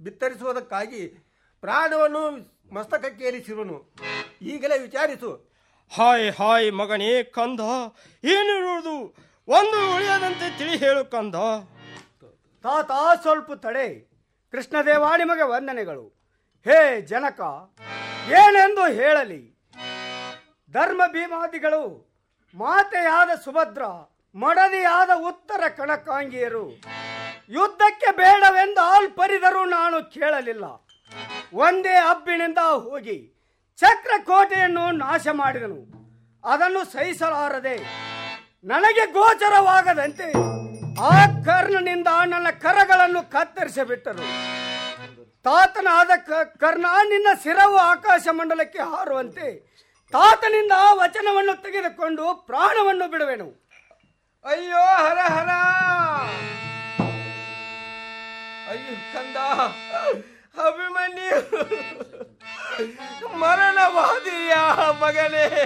ಬಿತ್ತರಿಸುವುದಕ್ಕಾಗಿ ಪ್ರಾಣವನ್ನು ಮಸ್ತಕಕ್ಕೇರಿಸಿರುವನು ಈಗಲೇ ವಿಚಾರಿಸು hi hi ಮಗನೇ ಕಂದ ಏನಿರುವುದು ಒಂದು ಉಳಿಯದಂತೆ ತಿಳಿ ಹೇಳು ಕಂದ ತಾತ ಸ್ವಲ್ಪ ತಡೆ ಕೃಷ್ಣದೇವ ನಿಮಗೆ ವಂದನೆಗಳು ಹೇ ಜನಕ ಏನೆಂದು ಹೇಳಲಿ ಧರ್ಮ ಭೀಮಾದಿಗಳು ಮಾತೆಯಾದ ಸುಭದ್ರ ಮಡದಿಯಾದ ಉತ್ತರ ಕಣಕಾಂಗಿಯರು ಯುದ್ಧಕ್ಕೆ ಬೇಡವೆಂದು ಆಲ್ಪರಿದರೂ ನಾನು ಕೇಳಲಿಲ್ಲ ಒಂದೇ ಹಬ್ಬಿನಿಂದ ಹೋಗಿ ಚಕ್ರಕೋಟೆಯನ್ನು ನಾಶ ಮಾಡಿದನು ಅದನ್ನು ಸಹಿಸಲಾರದೆ ನನಗೆ ಗೋಚರವಾಗದಂತೆ ಆ ಕರ್ಣನಿಂದ ನನ್ನ ಕರಗಳನ್ನು ಕತ್ತರಿಸಿಬಿಟ್ಟರು ತಾತನಾದ ಕ- ಕರ್ಣ ನಿನ್ನ ಶಿರವು ಆಕಾಶ ಮಂಡಲಕ್ಕೆ ಹಾರುವಂತೆ ತಾತನಿಂದ ವಚನವನ್ನು ತೆಗೆದುಕೊಂಡು ಪ್ರಾಣವನ್ನು ಬಿಡುವೆನು ಅಯ್ಯೋ ಹರ ಹರ ಅಯ್ಯೋ ಕಂದ ಅಭಿಮನ್ಯು ಮರಣವಾದಿಯ ಮಗನೇ